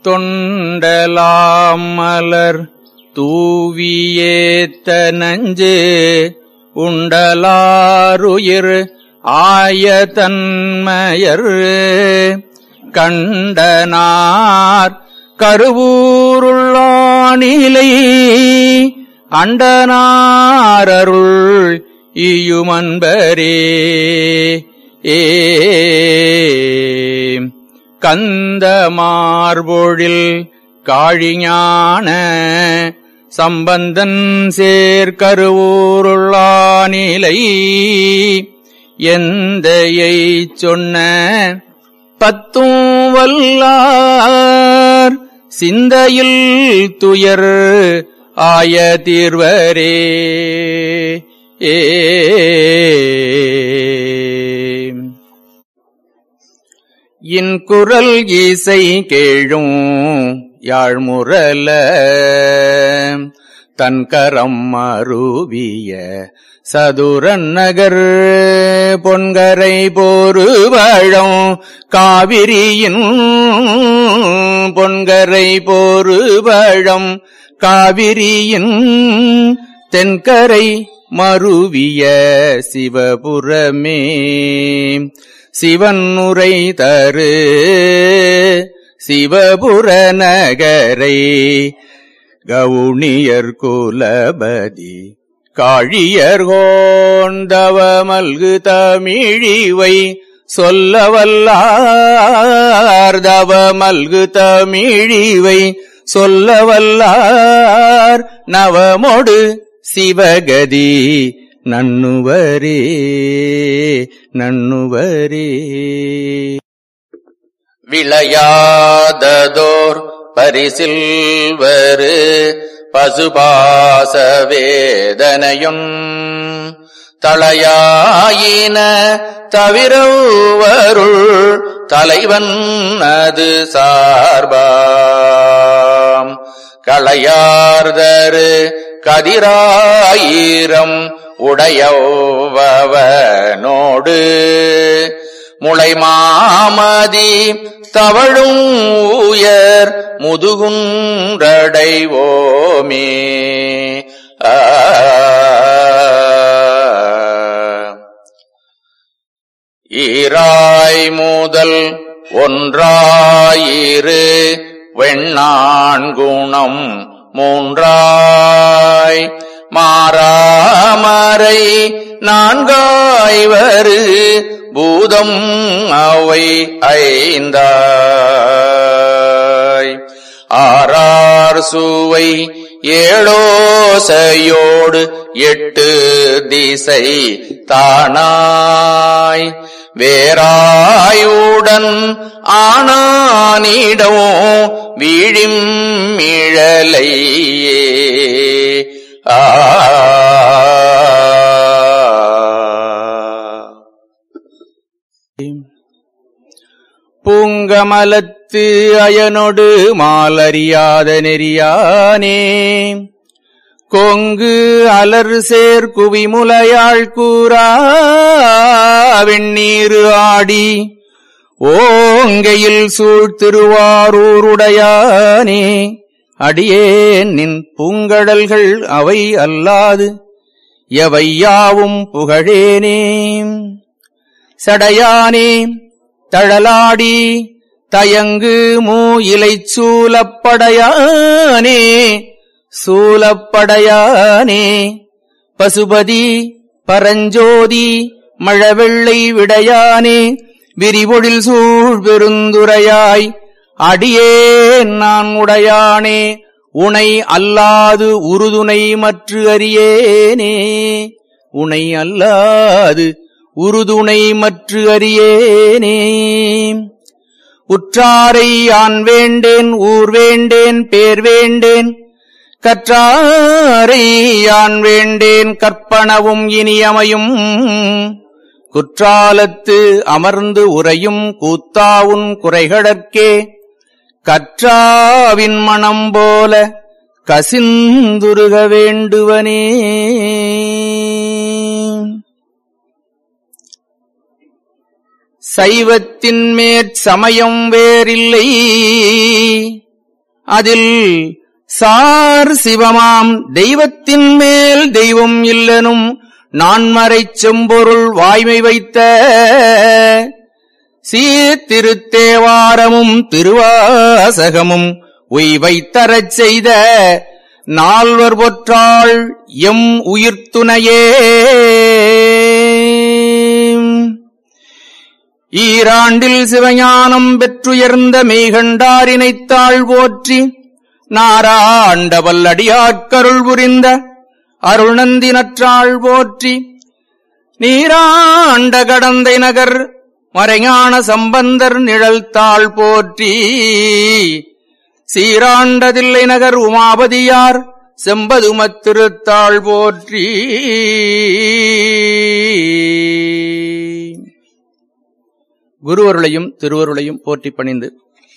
தொண்டலாம் மலர் தூவியேத்த நஞ்சு உண்டலாருயிர் ஆய தன்மயர் கண்டனார் கருவூருள்ளானிலை அண்டனாரருள் ஈயுமன்பரே ஏ கந்த மார்பொழில் காழிஞான சம்பந்தன் சேர்க்கருவூருள்ளானிலை எந்தையை சொன்ன பத்தும் வல்லார் சிந்தையில் துயர் ஆய தீர்வரே ஏ இன்குரல் இசை கேழும் யாழ்முரல தன்கரம் மருவிய சதுரன் நகர் பொன்கரை போரு பழம் காவிரியின் பொன்கரை போரு பழம் காவிரியின் தென்கரை மருவிய சிவபுரமே சிவன் உரை தரு சிவபுர நகரை கவுனியர் குலபதி காழியர் கோண்டவ மல்கு தமிழிவை சொல்ல வல்லார் தவ மல்கு தமிழிவை சொல்ல வல்லார் நவமொடு சிவகதி நன்னுவரே நன்னுவரே விளையாததோர் பரிசில் வரு பசுபாச வேதனையும் தளையாயின தவிரவருள் தலைவன் அது சார்பாம் களையார்தரு கதிராயிரம் உடையவனோடு முளை மாமதி தவழும் உயர் முதுகுன்றடைவோமே ஆ. ஈராய் முதல் ஒன்றாயிரு வெண்ணான்குணம் மூன்றாய் மாறாமரை நான்காய்வரு பூதம் அவை ஐந்தாய் ஆறார் சுவை ஏழோசையோடு எட்டு திசை தானாய் வேறாயுடன் ஆனானிடோ வீழிம் இழலையே ஆ பூங்கமலத்து அயனொடு மாலறியாத நெறியானே கொங்கு அலர் சேர் குவிமுலையாள் கூறா வெண்ணீரு ஆடி ஓங்கையில் சூழ் திருவாரூருடையானே அடியேன் நின் பூங்கடல்கள் அவை அல்லாது எவையாவும் புகழேனே சடையானே தழலாடி தயங்கு மூ இலைச் சூலப்படையானே சூலப்படையானே பசுபதி பரஞ்சோதி மழவெள்ளை விடையானே விரிபொழில் சூழ் பெருந்துரையாய் அடியேன் நான் உடையானே உனை அல்லாது உறுதுணை மற்று அறியேனே உனை அல்லாது உறுதுணை மற்று அறியேனே உற்றாரை யான் வேண்டேன் ஊர் வேண்டேன் பேர் வேண்டேன் கற்றாரை யான் வேண்டேன் கற்பனவும் இனியமையும் குற்றாலத்து அமர்ந்து உறையும் கூத்தாவுன் குறைகடற்கே கற்றாவின் மணம் போல கசிந்துருக வேண்டுவனே சைவத்தின் மேற் சமயம் வேறில்லை அதில் சார் சிவமாம் தெய்வத்தின் மேல் தெய்வம் இல்லனும் நான்மறைச் செம்பொருள் வாய்மை வைத்த சீர்திருத்தேவாரமும் திருவாசகமும் உய்வைத்தரச் செய்த நால்வர் பொற்றாள் எம் உயிர்த்துணையே ஈராண்டில் சிவஞானம் பெற்றுயர்ந்த மெய்கண்டாரினைத்தாள் போற்றி நாராண்ட வல்லடியாட்கருள் புரிந்த அருள்நந்தி நற்றாள் போற்றி நீராண்ட கடந்தை நகர் மறைஞான சம்பந்தர் நிழல்தாள் போற்றி சீராண்டதில்லை நகர் உமாபதியார் செம்பதுமத்திருத்தாள் போற்றி குருவருளையும் திருவருளையும் போற்றி பணிந்து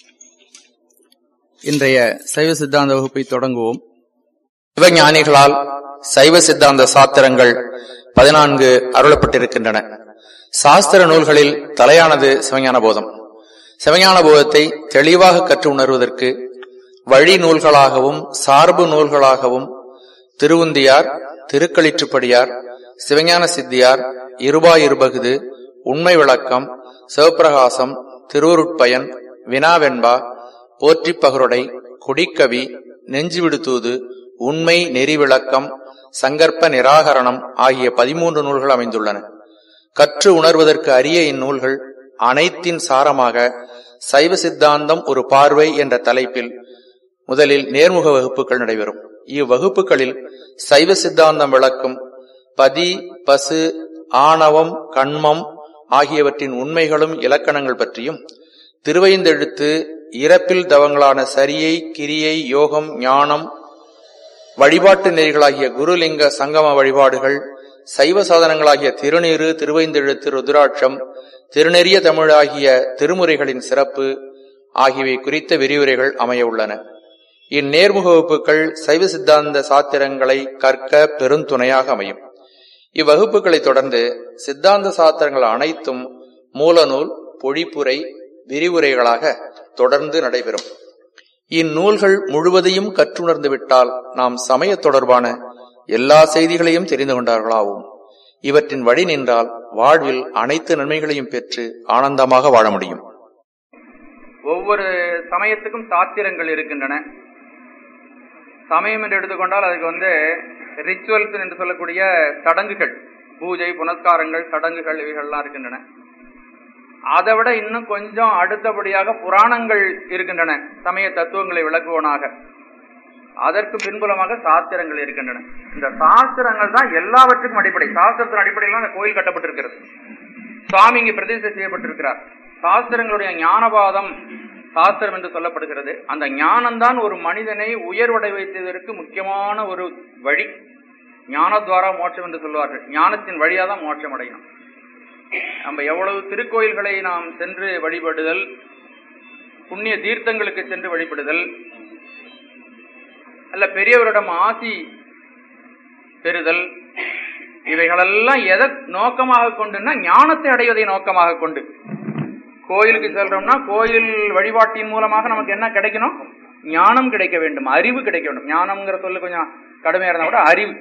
இன்றைய சைவ சித்தாந்த வகுப்பை தொடங்குவோம் சிவஞானிகளால் சைவ சித்தாந்த சாத்திரங்கள் பதினான்கு அருளப்பட்டிருக்கின்றன சாஸ்திர நூல்களில் தலையானது சிவஞான போதம் சிவஞான போதத்தை தெளிவாக கற்று உணர்வதற்கு வழி நூல்களாகவும் சார்பு நூல்களாகவும் திருவுந்தியார் திருக்களிற்றுப்படியார் சிவஞான சித்தியார் இருபாயிருபகுது உண்மை விளக்கம் சிவப்பிரகாசம் திருவருட்பயன் வினாவெண்பா போற்றிப்பகருடை கொடிக்கவி நெஞ்சுவிடுதூது உண்மை நெறி விளக்கம் சங்கற்ப நிராகரணம் ஆகிய பதிமூன்று நூல்கள் அமைந்துள்ளன கற்று உணர்வதற்கு அரிய இந்நூல்கள் அனைத்தின் சாரமாக சைவ சித்தாந்தம் ஒரு பார்வை என்ற தலைப்பில் முதலில் நேர்முக வகுப்புகள் நடைபெறும் இவ்வகுப்புகளில் சைவ சித்தாந்தம் விளக்கும் பதி பசு ஆணவம் கண்மம் ஆகியவற்றின் உண்மைகளும் இலக்கணங்கள் பற்றியும் திருவைந்தெழுத்து இறப்பில் தவங்களான சரியை கிரியை யோகம் ஞானம் வழிபாட்டு நெறிகளாகிய குருலிங்க சங்கம வழிபாடுகள் சைவ சாதனங்களாகிய திருநீறு திருவைந்தெழுத்து ருத்ராட்சம் திருநெறிய தமிழாகிய திருமுறைகளின் சிறப்பு ஆகியவை குறித்த விரிவுரைகள் அமைய உள்ளன இந்நேர்முக வகுப்புகள் சைவ சித்தாந்த சாத்திரங்களை கற்க பெருந்துணையாக அமையும் இவ்வகுப்புகளை தொடர்ந்து சித்தாந்த சாத்திரங்கள் அனைத்தும் மூலநூல் பொழிப்புரை விரிவுரைகளாக தொடர்ந்து நடைபெறும் இந்நூல்கள் முழுவதையும் கற்றுணர்ந்து விட்டால் நாம் சமய தொடர்பான எல்லா செய்திகளையும் தெரிந்து கொண்டார்களாவும் இவற்றின் வழி நின்றால் வாழ்வில் அனைத்து நன்மைகளையும் பெற்று ஆனந்தமாக வாழ முடியும் ஒவ்வொரு சமயத்துக்கும் சாத்திரங்கள் இருக்கின்றன சமயம் என்று எடுத்துக்கொண்டால் அதுக்கு வந்து ரிச்சுவல்ஸ் என்று சொல்லக்கூடிய சடங்குகள் பூஜை புனஸ்காரங்கள் சடங்குகள் இவைகள்லாம் இருக்கின்றன அதை விட இன்னும் கொஞ்சம் அடுத்தபடியாக புராணங்கள் இருக்கின்றன சமய தத்துவங்களை விளக்குவனாக அதற்கு பின்புலமாக சாஸ்திரங்கள் இருக்கின்றன இந்த சாஸ்திரங்கள் தான் எல்லாவற்றுக்கும் அடிப்படை சாஸ்திரத்தின் அடிப்படையில் அந்த கோயில் கட்டப்பட்டிருக்கிறது சுவாமி இங்கு பிரதிஷ்டை செய்யப்பட்டிருக்கிறார் சாஸ்திரங்களுடைய ஞானபாதம் சாஸ்திரம் என்று சொல்லப்படுகிறது அந்த ஞானம்தான் ஒரு மனிதனை உயர்வடை வைத்ததற்கு முக்கியமான ஒரு வழி ஞானத்வாரா மோட்சம் என்று சொல்வார்கள் ஞானத்தின் வழியா தான் மோட்சம் அடையணும் நம்ம எவ்வளவு திருக்கோயில்களை நாம் சென்று வழிபடுதல் புண்ணிய தீர்த்தங்களுக்கு சென்று வழிபடுதல் அல்ல பெரியவரிடம் ஆசி பெறுதல் இவைகளெல்லாம் எதை நோக்கமாக கொண்டுன்னா ஞானத்தை அடைவதை நோக்கமாக கொண்டு கோயிலுக்கு செல்றோம்னா கோயில் வழிபாட்டின் மூலமாக நமக்கு என்ன கிடைக்கணும் ஞானம் கிடைக்க வேண்டும் அறிவு கிடைக்க வேண்டும் ஞானம்ங்கிற சொல்லு கொஞ்சம் கடுமையா இருந்தா கூட அறிவு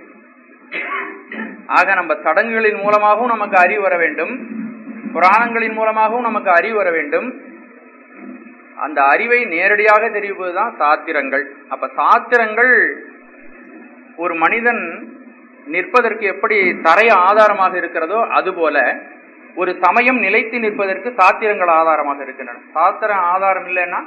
ஆக நம்ம சடங்குகளின் மூலமாகவும் நமக்கு அறிவு வர வேண்டும் புராணங்களின் மூலமாகவும் நமக்கு அறிவு வர வேண்டும் அந்த அறிவை நேரடியாக தெரிவிப்பதுதான் சாத்திரங்கள் அப்ப சாத்திரங்கள் ஒரு மனிதன் நிற்பதற்கு எப்படி தரைய ஆதாரமாக இருக்கிறதோ அதுபோல ஒரு சமயம் நிலைத்து நிற்பதற்கு சாத்திரங்கள் ஆதாரமாக இருக்கின்றன சாத்திரம் ஆதாரம் இல்லைன்னா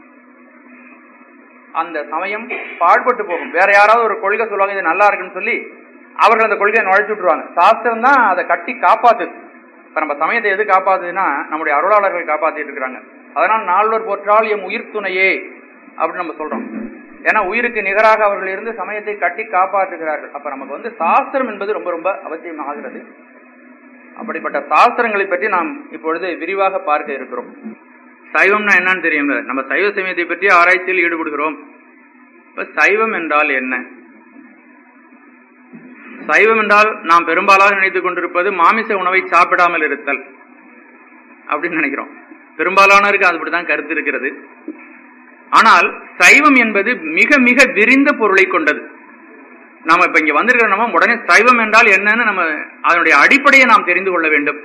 அந்த சமயம் பாழ்பட்டு போகும் வேற யாராவது ஒரு கொள்கை சொல்லுவாங்க இது நல்லா இருக்குன்னு சொல்லி அவர்கள் அந்த கொள்கையை நுழைச்சு விட்டுருவாங்க சாஸ்திரம் தான் அதை கட்டி காப்பாத்துது இப்ப நம்ம சமயத்தை எது காப்பாத்துதுன்னா நம்முடைய அருளாளர்கள் காப்பாத்திட்டு இருக்கிறாங்க அதனால் நால்வர் போற்றால் எம் உயிர் துணையே அப்படின்னு நம்ம சொல்றோம் ஏன்னா உயிருக்கு நிகராக அவர்கள் இருந்து சமயத்தை கட்டி காப்பாற்றுகிறார்கள் அப்ப நமக்கு வந்து சாஸ்திரம் என்பது ரொம்ப ரொம்ப அவசியம் ஆகிறது அப்படிப்பட்ட சாஸ்திரங்களை பற்றி நாம் இப்பொழுது விரிவாக பார்க்க இருக்கிறோம் சைவம்னா என்னன்னு தெரியுங்க நம்ம சைவ சமயத்தை பற்றி ஆராய்ச்சியில் ஈடுபடுகிறோம் இப்ப சைவம் என்றால் என்ன சைவம் என்றால் நாம் பெரும்பாலாக நினைத்துக் கொண்டிருப்பது மாமிச உணவை சாப்பிடாமல் இருத்தல் அப்படின்னு நினைக்கிறோம் பெரும்பாலானவருக்கு அதுபடிதான் கருத்து இருக்கிறது ஆனால் சைவம் என்பது மிக மிக விரிந்த பொருளை கொண்டது நாம இப்ப இங்க வந்திருக்கிற நம்ம உடனே சைவம் என்றால் என்னன்னு நம்ம அதனுடைய அடிப்படையை நாம் தெரிந்து கொள்ள வேண்டும்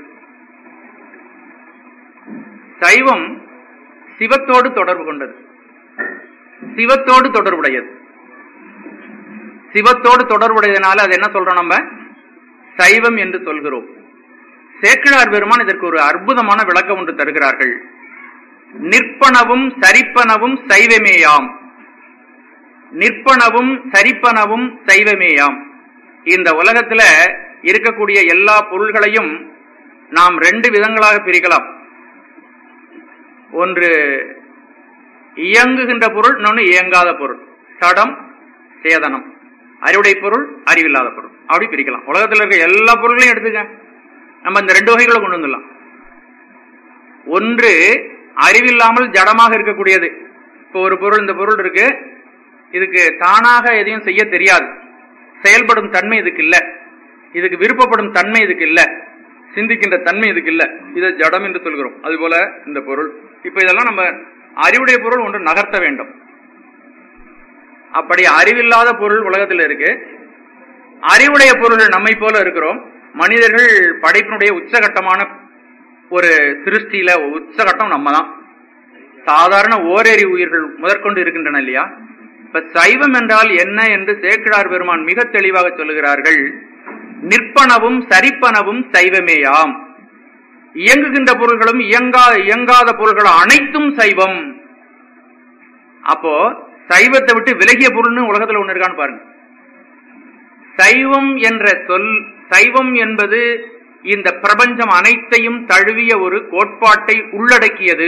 சைவம் சிவத்தோடு தொடர்பு கொண்டது சிவத்தோடு தொடர்புடையது சிவத்தோடு தொடர்புடையதுனால அது என்ன சொல்றோம் நம்ம சைவம் என்று சொல்கிறோம் சேக்கிழார் பெருமான் இதற்கு ஒரு அற்புதமான விளக்கம் ஒன்று தருகிறார்கள் நிற்பனவும் சரிப்பனவும் சைவமேயாம் நிற்பனவும் சரிப்பனவும் சைவமேயாம் இந்த உலகத்துல இருக்கக்கூடிய எல்லா பொருள்களையும் நாம் ரெண்டு விதங்களாக பிரிக்கலாம் ஒன்று இயங்குகின்ற பொருள் இன்னொன்று இயங்காத பொருள் சடம் சேதனம் அறிவுடை பொருள் அறிவில்லாத பொருள் அப்படி பிரிக்கலாம் உலகத்தில் இருக்க எல்லா பொருள்களையும் எடுத்துக்க நம்ம இந்த ரெண்டு வகைகளை கொண்டு வந்துடலாம் ஒன்று அறிவில்லாமல் ஜடமாக இருக்கக்கூடியது இப்போ ஒரு பொருள் இந்த பொருள் இருக்கு இதுக்கு தானாக எதையும் செய்ய தெரியாது செயல்படும் தன்மை இதுக்கு இல்ல இதுக்கு விருப்பப்படும் தன்மை இதுக்கு இல்ல சிந்திக்கின்ற தன்மை இதுக்கு இல்ல இதை ஜடம் என்று சொல்கிறோம் அதுபோல இந்த பொருள் இப்ப இதெல்லாம் நம்ம அறிவுடைய பொருள் ஒன்று நகர்த்த வேண்டும் அப்படி அறிவில்லாத பொருள் உலகத்தில் இருக்கு அறிவுடைய பொருள் நம்மை போல இருக்கிறோம் மனிதர்கள் படைப்பினுடைய உச்சகட்டமான ஒரு சிருஷ்டியில உச்சகட்டம் நம்ம தான் சாதாரண ஓரேறி உயிர்கள் முதற்கொண்டு இருக்கின்றன இல்லையா இப்ப சைவம் என்றால் என்ன என்று சேக்கிழார் பெருமான் மிக தெளிவாக சொல்லுகிறார்கள் நிற்பனவும் சரிப்பனவும் சைவமேயாம் இயங்குகின்ற பொருள்களும் இயங்கா இயங்காத பொருள்கள் அனைத்தும் சைவம் அப்போ சைவத்தை விட்டு விலகிய பொருள்னு உலகத்துல ஒண்ணு இருக்கான்னு பாருங்க சைவம் என்ற சொல் சைவம் என்பது இந்த பிரபஞ்சம் அனைத்தையும் தழுவிய ஒரு கோட்பாட்டை உள்ளடக்கியது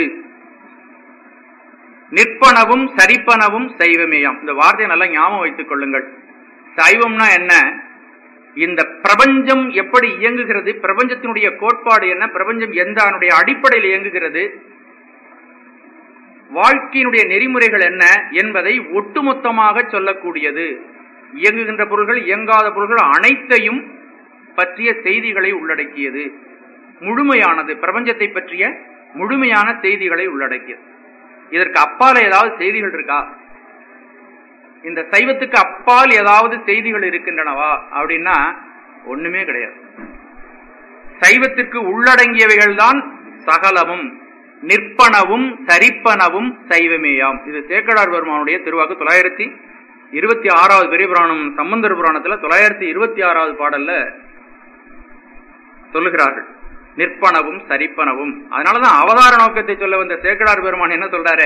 நிற்பனவும் சரிப்பனவும் சைவமேயாம் இந்த வார்த்தையை நல்லா ஞாபகம் வைத்துக் கொள்ளுங்கள் சைவம்னா என்ன இந்த பிரபஞ்சம் எப்படி இயங்குகிறது பிரபஞ்சத்தினுடைய கோட்பாடு என்ன பிரபஞ்சம் எந்த அதனுடைய அடிப்படையில் இயங்குகிறது வாழ்க்கையினுடைய நெறிமுறைகள் என்ன என்பதை ஒட்டுமொத்தமாக சொல்லக்கூடியது இயங்குகின்ற பொருள்கள் இயங்காத பொருள்கள் அனைத்தையும் பற்றிய செய்திகளை உள்ளடக்கியது முழுமையானது பிரபஞ்சத்தை பற்றிய முழுமையான செய்திகளை உள்ளடக்கியது இதற்கு அப்பால ஏதாவது செய்திகள் இருக்கா இந்த சைவத்துக்கு அப்பால் ஏதாவது செய்திகள் இருக்கின்றனவா அப்படின்னா ஒண்ணுமே கிடையாது சைவத்திற்கு உள்ளடங்கியவைகள் தான் சகலமும் நிற்பனவும் சரிப்பனவும் சைவமேயாம் இது சேக்கடார் பெருமானுடைய திருவாக்கு தொள்ளாயிரத்தி இருபத்தி ஆறாவது பெரிய புராணம் சம்பந்தர் புராணத்துல தொள்ளாயிரத்தி இருபத்தி ஆறாவது பாடல்ல சொல்லுகிறார்கள் நிற்பனவும் சரிப்பனவும் அதனாலதான் அவதார நோக்கத்தை சொல்ல வந்த சேக்கடார் பெருமான் என்ன சொல்றாரு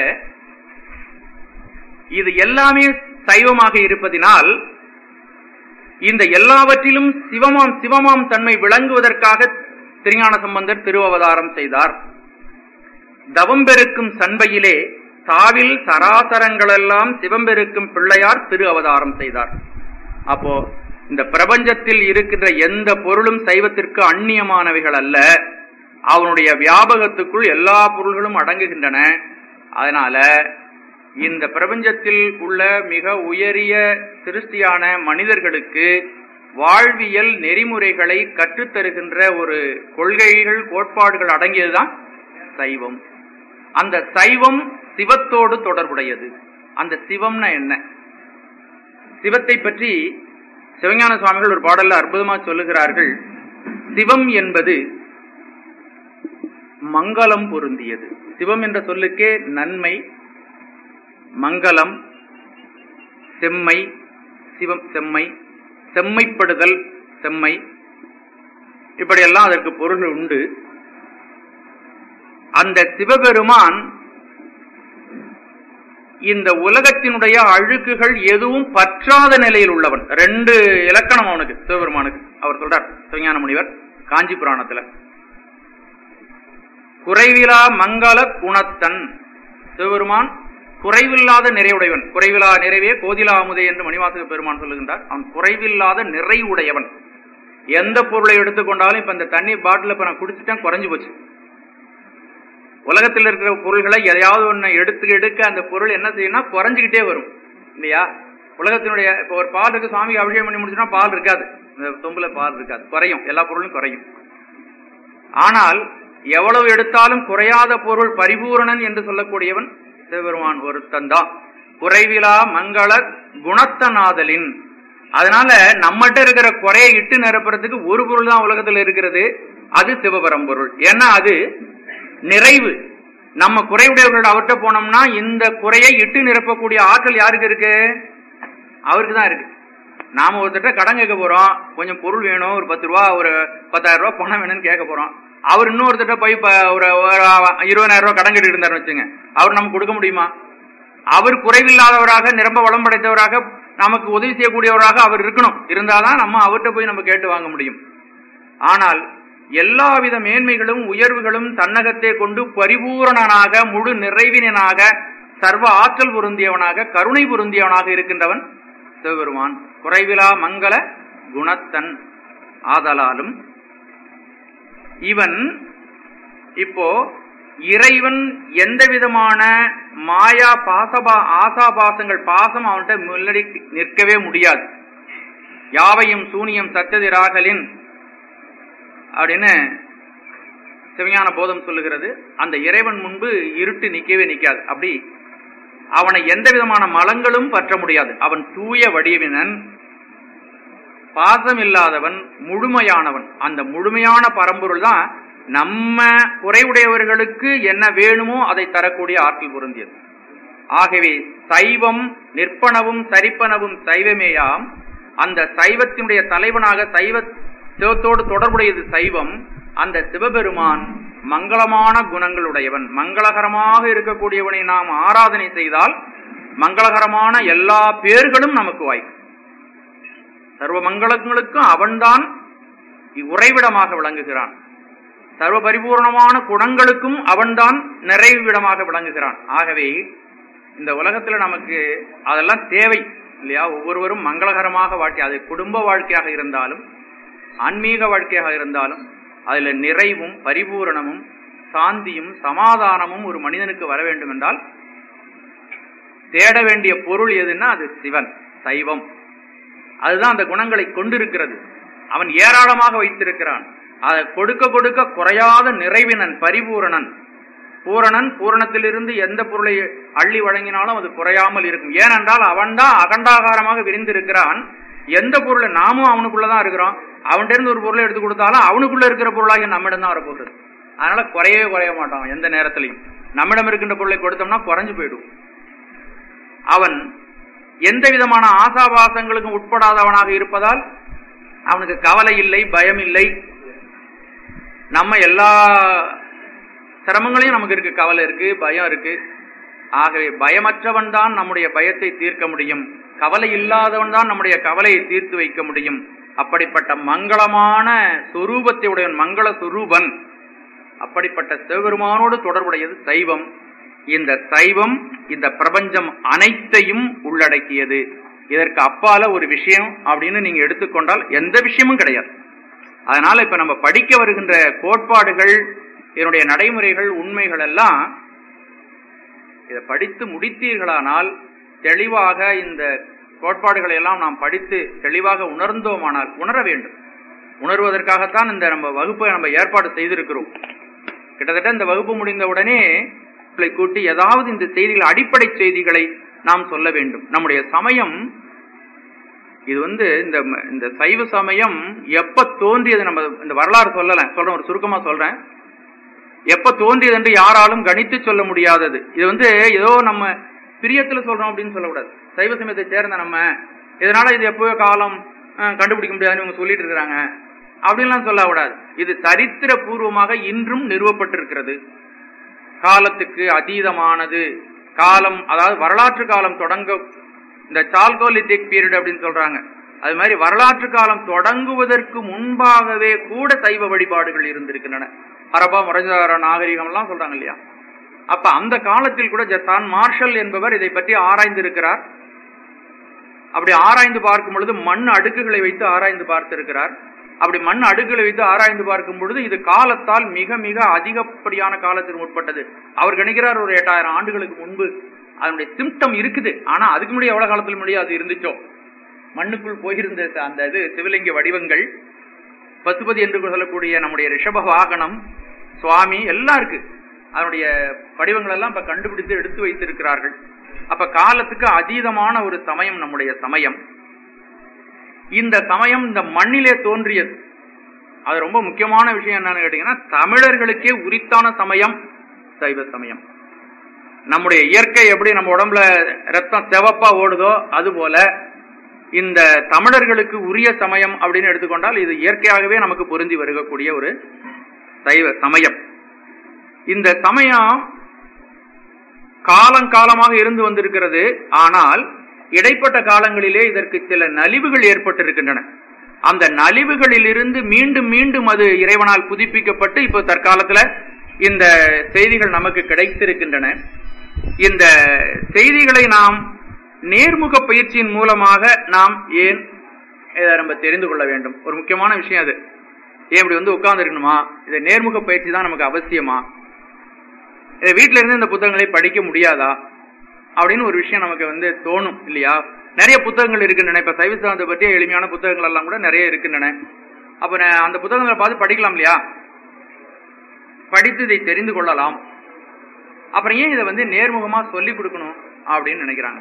இது எல்லாமே சைவமாக இருப்பதினால் இந்த எல்லாவற்றிலும் சிவமாம் சிவமாம் தன்மை விளங்குவதற்காக திருஞான சம்பந்தர் திருவவதாரம் செய்தார் தவம் பெருக்கும் சண்பையிலே தாவில் சராசரங்களெல்லாம் சிவம்பெருக்கும் பிள்ளையார் திரு அவதாரம் செய்தார் அப்போ இந்த பிரபஞ்சத்தில் இருக்கின்ற எந்த பொருளும் சைவத்திற்கு அந்நியமானவைகள் அல்ல அவனுடைய வியாபகத்துக்குள் எல்லா பொருள்களும் அடங்குகின்றன அதனால இந்த பிரபஞ்சத்தில் உள்ள மிக உயரிய சிருஷ்டியான மனிதர்களுக்கு வாழ்வியல் நெறிமுறைகளை கற்றுத்தருகின்ற ஒரு கொள்கைகள் கோட்பாடுகள் அடங்கியதுதான் சைவம் அந்த சைவம் சிவத்தோடு தொடர்புடையது அந்த சிவம்னா என்ன சிவத்தை பற்றி சிவஞான சுவாமிகள் ஒரு பாடல்ல அற்புதமா சொல்லுகிறார்கள் சிவம் என்பது மங்களம் பொருந்தியது சிவம் என்ற சொல்லுக்கே நன்மை மங்களம் செம்மை சிவம் செம்மை செம்மைப்படுதல் செம்மை இப்படியெல்லாம் அதற்கு பொருள் உண்டு அந்த சிவபெருமான் இந்த உலகத்தினுடைய அழுக்குகள் எதுவும் பற்றாத நிலையில் உள்ளவன் ரெண்டு இலக்கணம் அவனுக்கு சிவபெருமானுக்கு அவர் சொல்றார் சிவஞான முனிவர் காஞ்சி புராணத்துல குறைவிலா மங்கள குணத்தன் சிவபெருமான் குறைவில்லாத நிறைவுடையவன் குறைவிலா நிறைவே கோதிலா அமுதை என்று மணிவாசக பெருமான் சொல்லுகின்றார் அவன் குறைவில்லாத நிறைவுடையவன் எந்த பொருளை எடுத்துக்கொண்டாலும் இப்ப இந்த தண்ணி பாட்டில் இப்ப நான் குடிச்சிட்டேன் குறைஞ்சு போச்சு உலகத்தில் இருக்கிற பொருள்களை எதையாவது ஒண்ணு எடுத்து எடுக்க அந்த பொருள் என்ன செய்யும்னா குறைஞ்சுக்கிட்டே வரும் இல்லையா உலகத்தினுடைய இப்ப ஒரு பால் இருக்கு சுவாமிக்கு அபிஷேகம் பண்ணி முடிச்சுன்னா பால் இருக்காது இந்த தொம்புல பால் இருக்காது குறையும் எல்லா பொருளும் குறையும் ஆனால் எவ்வளவு எடுத்தாலும் குறையாத பொருள் பரிபூரணன் என்று சொல்லக்கூடியவன் சிவபெருமான் ஒருத்தன் தான் குறைவிலா மங்கள குணத்தநாதலின் அதனால நம்மகிட்ட இருக்கிற குறையை இட்டு நிரப்புறதுக்கு ஒரு பொருள் தான் உலகத்துல இருக்கிறது அது சிவபரம்பொருள் ஏன்னா அது நிறைவு நம்ம குறைவுடையவர்கள் அவர்கிட்ட போனோம்னா இந்த குறையை இட்டு நிரப்பக்கூடிய ஆற்றல் யாருக்கு இருக்கு அவருக்கு தான் இருக்கு நாம ஒருத்தட்ட கடன் கேட்க போறோம் கொஞ்சம் பொருள் வேணும் ஒரு பத்து ரூபா ஒரு பத்தாயிரம் ரூபாய் பணம் வேணும்னு கேட்க போறோம் அவர் இன்னொருத்தட்ட போய் இப்ப ஒரு ஒரு இருபதாயிரம் ரூபாய் கடன் கேட்டு இருந்தாருன்னு வச்சுங்க அவர் நமக்கு கொடுக்க முடியுமா அவர் குறைவில்லாதவராக நிரம்ப வளம் படைத்தவராக நமக்கு உதவி செய்யக்கூடியவராக அவர் இருக்கணும் இருந்தாதான் நம்ம அவர்கிட்ட போய் நம்ம கேட்டு வாங்க முடியும் ஆனால் எல்லாவித மேன்மைகளும் உயர்வுகளும் தன்னகத்தே கொண்டு பரிபூரணனாக முழு நிறைவினனாக சர்வ ஆற்றல் பொருந்தியவனாக கருணை பொருந்தியவனாக இருக்கின்றவன் சிவபெருமான் குறைவிலா மங்கள குணத்தன் ஆதலாலும் இவன் இப்போ இறைவன் எந்த விதமான மாயா பாசபா ஆசாபாசங்கள் பாசம் அவன்கிட்ட முன்னாடி நிற்கவே முடியாது யாவையும் சூனியம் சத்ததிராகலின் அப்படின்னு சிவஞான போதம் சொல்லுகிறது அந்த இறைவன் முன்பு இருட்டு நிக்கவே நிக்காது அப்படி அவனை எந்த விதமான மலங்களும் பற்ற முடியாது அவன் தூய வடிவினன் பாசம் இல்லாதவன் முழுமையானவன் அந்த முழுமையான பரம்பொருள் தான் நம்ம குறைவுடையவர்களுக்கு என்ன வேணுமோ அதை தரக்கூடிய ஆற்றல் பொருந்தியது ஆகவே சைவம் நிற்பனவும் சரிப்பனவும் சைவமேயாம் அந்த சைவத்தினுடைய தலைவனாக சைவ சிவத்தோடு தொடர்புடையது சைவம் அந்த சிவபெருமான் மங்களமான குணங்களுடையவன் மங்களகரமாக இருக்கக்கூடியவனை நாம் ஆராதனை செய்தால் மங்களகரமான எல்லா பேர்களும் நமக்கு வாய்க்கும் சர்வ மங்களங்களுக்கும் அவன்தான் உறைவிடமாக விளங்குகிறான் சர்வ பரிபூர்ணமான குணங்களுக்கும் அவன்தான் நிறைவிடமாக விளங்குகிறான் ஆகவே இந்த உலகத்துல நமக்கு அதெல்லாம் தேவை இல்லையா ஒவ்வொருவரும் மங்களகரமாக வாழ்க்கை அது குடும்ப வாழ்க்கையாக இருந்தாலும் ஆன்மீக வாழ்க்கையாக இருந்தாலும் அதுல நிறைவும் பரிபூரணமும் சாந்தியும் சமாதானமும் ஒரு மனிதனுக்கு வர வேண்டும் என்றால் தேட வேண்டிய பொருள் எதுன்னா அது சிவன் சைவம் அதுதான் அந்த குணங்களை கொண்டிருக்கிறது அவன் ஏராளமாக வைத்திருக்கிறான் அதை கொடுக்க கொடுக்க குறையாத நிறைவினன் பரிபூரணன் பூரணன் பூரணத்திலிருந்து எந்த பொருளை அள்ளி வழங்கினாலும் அது குறையாமல் இருக்கும் ஏனென்றால் அவன்தான் அகண்டாகாரமாக விரிந்திருக்கிறான் எந்த பொருளை நாமும் அவனுக்குள்ளதான் இருக்கிறோம் அவன்கிட்ட இருந்து ஒரு பொருளை எடுத்து கொடுத்தாலும் அவனுக்குள்ள இருக்கிற பொருளாக நம்மிடம் தான் வரப்போகுது அதனால குறையவே குறைய மாட்டான் எந்த நேரத்திலையும் நம்மிடம் இருக்கின்ற பொருளை கொடுத்தோம்னா குறைஞ்சு போயிடும் அவன் எந்த விதமான ஆசாபாசங்களுக்கும் உட்படாதவனாக இருப்பதால் அவனுக்கு கவலை இல்லை பயம் இல்லை நம்ம எல்லா சிரமங்களையும் நமக்கு இருக்கு கவலை இருக்கு பயம் இருக்கு ஆகவே பயமற்றவன் தான் நம்முடைய பயத்தை தீர்க்க முடியும் கவலை இல்லாதவன் தான் நம்முடைய கவலையை தீர்த்து வைக்க முடியும் அப்படிப்பட்ட மங்களமான சொரூபத்தை உடையவன் மங்கள சொரூபன் அப்படிப்பட்ட சிவபெருமானோடு தொடர்புடையது சைவம் இந்த சைவம் இந்த பிரபஞ்சம் அனைத்தையும் உள்ளடக்கியது இதற்கு அப்பால ஒரு விஷயம் அப்படின்னு நீங்க எடுத்துக்கொண்டால் எந்த விஷயமும் கிடையாது அதனால இப்ப நம்ம படிக்க வருகின்ற கோட்பாடுகள் இதனுடைய நடைமுறைகள் உண்மைகள் எல்லாம் இதை படித்து முடித்தீர்களானால் தெளிவாக இந்த கோட்பாடுகளை எல்லாம் நாம் படித்து தெளிவாக உணர்ந்தோமானால் உணர வேண்டும் உணர்வதற்காகத்தான் இந்த நம்ம வகுப்பை நம்ம ஏற்பாடு செய்திருக்கிறோம் கிட்டத்தட்ட இந்த வகுப்பு முடிந்த உடனே உங்களை கூட்டி ஏதாவது இந்த செய்திகள் அடிப்படை செய்திகளை நாம் சொல்ல வேண்டும் நம்முடைய சமயம் இது வந்து இந்த இந்த சைவ சமயம் எப்ப தோன்றியது நம்ம இந்த வரலாறு சொல்லல சொல்றேன் ஒரு சுருக்கமா சொல்றேன் எப்ப தோன்றியது என்று யாராலும் கணித்து சொல்ல முடியாதது இது வந்து ஏதோ நம்ம பிரியத்துல சொல்றோம் அப்படின்னு சொல்லக்கூடாது சைவ சமயத்தை சேர்ந்த நம்ம இதனால இது எப்போ காலம் அஹ், கண்டுபிடிக்க முடியாதுன்னு இவங்க சொல்லிட்டு இருக்கிறாங்க அப்படின்லாம் சொல்லக்கூடாது இது சரித்திர பூர்வமாக இன்றும் நிறுவப்பட்டிருக்கிறது காலத்துக்கு அதீதமானது காலம் அதாவது வரலாற்று காலம் தொடங்க இந்த சால்கோலித்திக் பீரியட் அப்படின்னு சொல்றாங்க அது மாதிரி வரலாற்று காலம் தொடங்குவதற்கு முன்பாகவே கூட சைவ வழிபாடுகள் இருந்திருக்கின்றன ஹரப்பா முரஜார நாகரிகம் எல்லாம் சொல்றாங்க இல்லையா அப்ப அந்த காலத்தில் கூட ஜத்தான் மார்ஷல் என்பவர் இதை பற்றி ஆராய்ந்திருக்கிறார் அப்படி ஆராய்ந்து பார்க்கும் பொழுது மண் அடுக்குகளை வைத்து ஆராய்ந்து பார்த்திருக்கிறார் அப்படி மண் அடுக்குகளை வைத்து ஆராய்ந்து பார்க்கும் பொழுது இது காலத்தால் மிக மிக அதிகப்படியான காலத்திற்கு உட்பட்டது அவர் கணிக்கிறார் ஒரு எட்டாயிரம் ஆண்டுகளுக்கு முன்பு அதனுடைய சிம்டம் இருக்குது ஆனா அதுக்கு முன்னாடி எவ்வளவு காலத்துல முடியாது அது இருந்துச்சோ மண்ணுக்குள் போயிருந்த அந்த இது சிவலிங்க வடிவங்கள் பசுபதி என்று சொல்லக்கூடிய நம்முடைய ரிஷப வாகனம் சுவாமி எல்லாம் இருக்கு அதனுடைய வடிவங்கள் எல்லாம் இப்ப கண்டுபிடித்து எடுத்து வைத்திருக்கிறார்கள் அப்ப காலத்துக்கு அதீதமான ஒரு சமயம் நம்முடைய சமயம் இந்த சமயம் இந்த மண்ணிலே தோன்றியது அது ரொம்ப முக்கியமான விஷயம் என்னன்னு கேட்டீங்கன்னா தமிழர்களுக்கே உரித்தான சமயம் சைவ சமயம் நம்முடைய இயற்கை எப்படி நம்ம உடம்புல ரத்தம் செவப்பா ஓடுதோ அது போல இந்த தமிழர்களுக்கு உரிய சமயம் அப்படின்னு எடுத்துக்கொண்டால் இது இயற்கையாகவே நமக்கு பொருந்தி வருகக்கூடிய ஒரு சைவ சமயம் இந்த சமயம் காலங்காலமாக இருந்து வந்திருக்கிறது ஆனால் இடைப்பட்ட காலங்களிலே இதற்கு சில நலிவுகள் ஏற்பட்டிருக்கின்றன அந்த நலிவுகளிலிருந்து மீண்டும் மீண்டும் அது இறைவனால் புதுப்பிக்கப்பட்டு இப்போ தற்காலத்துல இந்த செய்திகள் நமக்கு கிடைத்திருக்கின்றன இந்த செய்திகளை நாம் நேர்முக பயிற்சியின் மூலமாக நாம் ஏன் இதை நம்ம தெரிந்து கொள்ள வேண்டும் ஒரு முக்கியமான விஷயம் அது ஏன் இப்படி வந்து உட்கார்ந்து இருக்கணுமா இது நேர்முக பயிற்சி தான் நமக்கு அவசியமா இதை வீட்டில இருந்து இந்த புத்தகங்களை படிக்க முடியாதா அப்படின்னு ஒரு விஷயம் நமக்கு வந்து தோணும் இல்லையா நிறைய புத்தகங்கள் இருக்கின்றன இப்ப சைவ சித்தாந்தத்தை பற்றிய எளிமையான புத்தகங்கள் எல்லாம் கூட நிறைய இருக்கின்றன அப்ப ந- அந்த புத்தகங்களை பார்த்து படிக்கலாம் இல்லையா படித்து இதை தெரிந்து கொள்ளலாம் அப்புறம் ஏன் இதை வந்து நேர்முகமா சொல்லி கொடுக்கணும் அப்படின்னு நினைக்கிறாங்க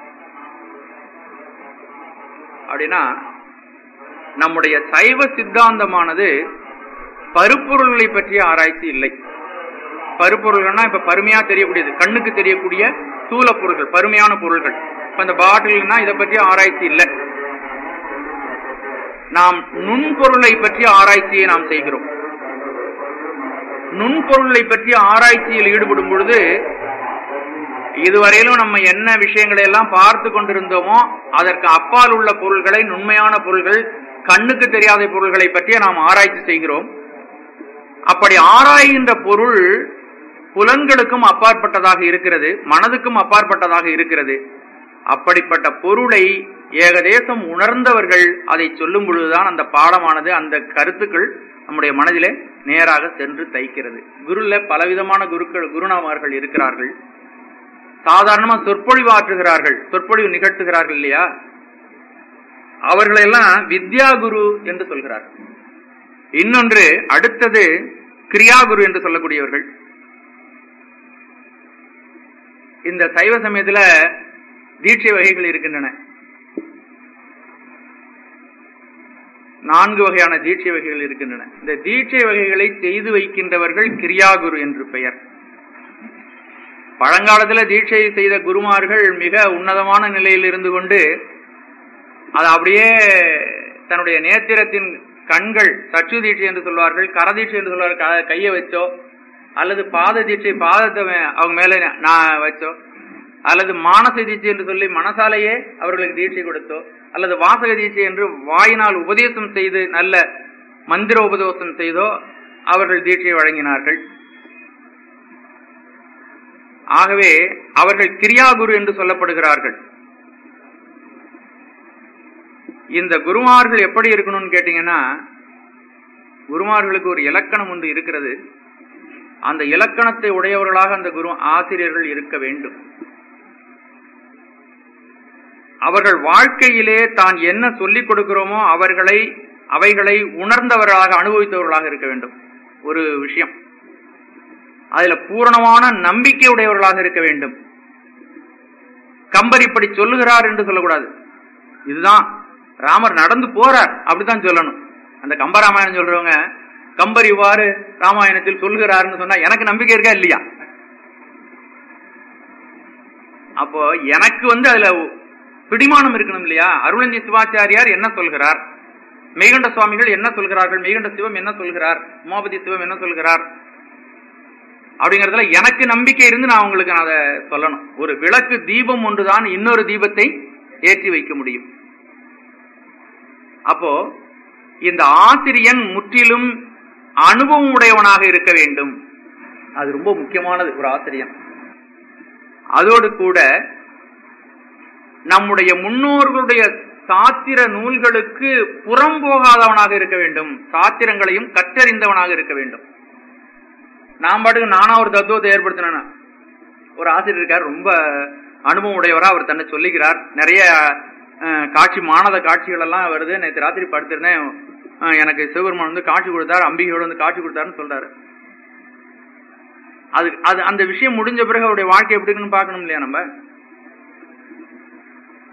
அப்படின்னா நம்முடைய சைவ சித்தாந்தமானது பருப்பொருள்களை பற்றிய ஆராய்ச்சி இல்லை பருப்பொருள்கள்னா இப்ப பருமையா தெரியக்கூடியது கண்ணுக்கு தெரியக்கூடிய ஸ்தூல பொருள்கள் பருமையான பொருள்கள் இப்ப இந்த பாட்டில்னா இதை பற்றிய ஆராய்ச்சி இல்லை நாம் நுண்பொருளை பற்றிய ஆராய்ச்சியை நாம் செய்கிறோம் நுண்பொருளை பற்றிய ஆராய்ச்சியில் ஈடுபடும் பொழுது இதுவரையிலும் நம்ம என்ன விஷயங்களை எல்லாம் பார்த்து கொண்டிருந்தோமோ அதற்கு அப்பால் உள்ள பொருள்களை நுண்மையான பொருள்கள் கண்ணுக்கு தெரியாத பொருள்களை பற்றிய நாம் ஆராய்ச்சி செய்கிறோம் அப்படி ஆராய்கின்ற பொருள் புலன்களுக்கும் அப்பாற்பட்டதாக இருக்கிறது மனதுக்கும் அப்பாற்பட்டதாக இருக்கிறது அப்படிப்பட்ட பொருளை ஏகதேசம் உணர்ந்தவர்கள் அதை சொல்லும் பொழுதுதான் அந்த பாடமானது அந்த கருத்துக்கள் நம்முடைய மனதிலே நேராக சென்று தைக்கிறது குருல பலவிதமான குருக்கள் குருநாமர்கள் இருக்கிறார்கள் சாதாரணமா சொற்பொழிவு ஆற்றுகிறார்கள் சொற்பொழிவு நிகழ்த்துகிறார்கள் இல்லையா அவர்களெல்லாம் வித்யா குரு என்று சொல்கிறார்கள் இன்னொன்று அடுத்தது கிரியாகுரு என்று சொல்லக்கூடியவர்கள் இந்த சைவ சமயத்துல தீட்சை வகைகள் இருக்கின்றன நான்கு வகையான தீட்சை வகைகள் இருக்கின்றன இந்த தீட்சை வகைகளை செய்து வைக்கின்றவர்கள் கிரியாகுரு என்று பெயர் பழங்காலத்துல தீட்சை செய்த குருமார்கள் மிக உன்னதமான நிலையில் இருந்து கொண்டு அது அப்படியே தன்னுடைய நேத்திரத்தின் கண்கள் சச்சு தீட்சை என்று சொல்வார்கள் கரதீட்சை என்று சொல்வார்கள் க- கையை வச்சோ அல்லது பாத தீட்சை பாதத்தை மே- அவங்க மேல நான் வச்சோ அல்லது மானச தீட்சை என்று சொல்லி மனசாலேயே அவர்களுக்கு தீட்சை கொடுத்தோ அல்லது வாசக தீட்சை என்று வாயினால் உபதேசம் செய்து நல்ல மந்திர உபதேசம் செய்தோ அவர்கள் தீட்சை வழங்கினார்கள் ஆகவே அவர்கள் கிரியாகுரு என்று சொல்லப்படுகிறார்கள் இந்த குருமார்கள் எப்படி இருக்கணும்னு கேட்டீங்கன்னா குருமார்களுக்கு ஒரு இலக்கணம் ஒன்று இருக்கிறது அந்த இலக்கணத்தை உடையவர்களாக அந்த குரு ஆசிரியர்கள் இருக்க வேண்டும் அவர்கள் வாழ்க்கையிலே தான் என்ன சொல்லிக் கொடுக்கிறோமோ அவர்களை அவைகளை உணர்ந்தவர்களாக அனுபவித்தவர்களாக இருக்க வேண்டும் ஒரு விஷயம் அதுல பூரணமான நம்பிக்கை உடையவர்களாக இருக்க வேண்டும் கம்பர் இப்படி சொல்லுகிறார் என்று சொல்லக்கூடாது இதுதான் ராமர் நடந்து போறார் அப்படித்தான் சொல்லணும் அந்த கம்பராமாயணம் சொல்றவங்க கம்பர் இவ்வாறு ராமாயணத்தில் சொல்லுகிறாருன்னு சொன்னா எனக்கு நம்பிக்கை இருக்கா இல்லையா அப்போ எனக்கு வந்து அதுல பிடிமானம் இருக்கணும் இல்லையா அருளஞ்சி சிவாச்சாரியார் என்ன சொல்கிறார் மெய்கண்ட சுவாமிகள் என்ன சொல்கிறார்கள் மெய்கண்ட சிவம் என்ன சொல்கிறார் உமாபதி சிவம் என்ன சொல்கிறார் அப்படிங்கறதுல எனக்கு நம்பிக்கை இருந்து நான் உங்களுக்கு நான் அதை சொல்லணும் ஒரு விளக்கு தீபம் ஒன்றுதான் இன்னொரு தீபத்தை ஏற்றி வைக்க முடியும் அப்போ இந்த ஆசிரியன் முற்றிலும் அனுபவம் உடையவனாக இருக்க வேண்டும் அது ரொம்ப முக்கியமானது ஒரு ஆசிரியன் அதோடு கூட நம்முடைய முன்னோர்களுடைய சாத்திர நூல்களுக்கு புறம்போகாதவனாக இருக்க வேண்டும் சாத்திரங்களையும் கற்றறிந்தவனாக இருக்க வேண்டும் நான் பாட்டுக்கு நானா ஒரு தத்துவத்தை ஏற்படுத்தினேன் ஒரு ஆசிரியர் இருக்கார் ரொம்ப அனுபவம் உடையவரா அவர் தன்னை சொல்லிக்கிறார் நிறைய அஹ், காட்சி மானத காட்சிகள் எல்லாம் வருது நேற்று ராத்திரி படுத்திருந்தேன் அஹ், எனக்கு சிவபெருமான் வந்து காட்சி கொடுத்தார் அம்பிகையோட வந்து காட்சி கொடுத்தாருன்னு சொல்றாரு அது அது அந்த விஷயம் முடிஞ்ச பிறகு அவருடைய வாழ்க்கை எப்படி இருக்குன்னு பார்க்கணும் இல்லையா நம்ம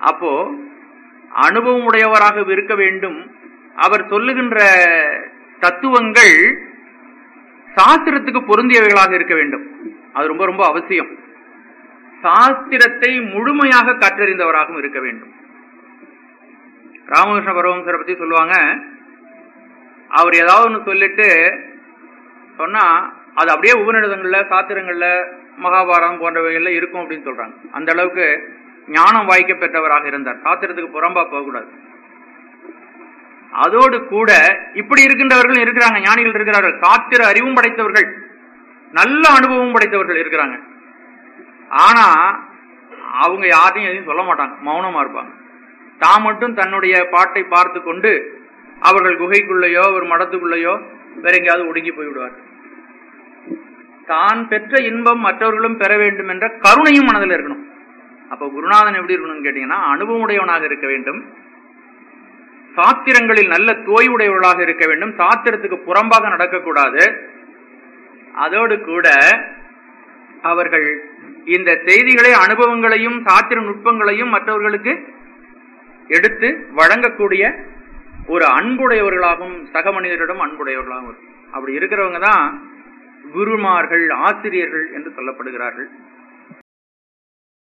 அப்போ அனுபவம் உடையவராக இருக்க வேண்டும் அவர் சொல்லுகின்ற தத்துவங்கள் சாஸ்திரத்துக்கு பொருந்தியவைகளாக இருக்க வேண்டும் அது ரொம்ப ரொம்ப அவசியம் சாஸ்திரத்தை முழுமையாக கற்றறிந்தவராகவும் இருக்க வேண்டும் ராமகிருஷ்ண பரமஹம்சரை பத்தி சொல்லுவாங்க அவர் ஏதாவது ஒன்று சொல்லிட்டு சொன்னா அது அப்படியே உபநிடதங்கள்ல சாத்திரங்கள்ல மகாபாரதம் போன்றவைகள்ல இருக்கும் அப்படின்னு சொல்றாங்க அந்த அளவுக்கு ஞானம் வாய்க்க பெற்றவராக இருந்தார் சாத்திரத்துக்கு புறம்பா போகக்கூடாது அதோடு கூட இப்படி இருக்கின்றவர்கள் இருக்கிறாங்க ஞானிகள் இருக்கிறார்கள் சாத்திர அறிவும் படைத்தவர்கள் நல்ல அனுபவம் படைத்தவர்கள் இருக்கிறாங்க ஆனா அவங்க யாரையும் எதையும் சொல்ல மாட்டாங்க மௌனமா இருப்பாங்க தான் மட்டும் தன்னுடைய பாட்டை பார்த்து கொண்டு அவர்கள் குகைக்குள்ளேயோ ஒரு மடத்துக்குள்ளேயோ வேற எங்கேயாவது ஒடுங்கி போய்விடுவார் தான் பெற்ற இன்பம் மற்றவர்களும் பெற வேண்டும் என்ற கருணையும் மனதில் இருக்கணும் அப்ப குருநாதன் எப்படி இருக்கணும்னு கேட்டீங்கன்னா அனுபவமுடையவனாக இருக்க வேண்டும் சாத்திரங்களில் நல்ல தோய்வுடையவர்களாக இருக்க வேண்டும் சாத்திரத்துக்கு புறம்பாக நடக்கக்கூடாது அதோடு கூட அவர்கள் இந்த செய்திகளை அனுபவங்களையும் சாத்திர நுட்பங்களையும் மற்றவர்களுக்கு எடுத்து வழங்கக்கூடிய ஒரு அன்புடையவர்களாகவும் சக மனிதரிடம் அன்புடையவர்களாகவும் இருக்கும். அப்படி இருக்கிறவங்க தான் குருமார்கள் ஆசிரியர்கள் என்று சொல்லப்படுகிறார்கள்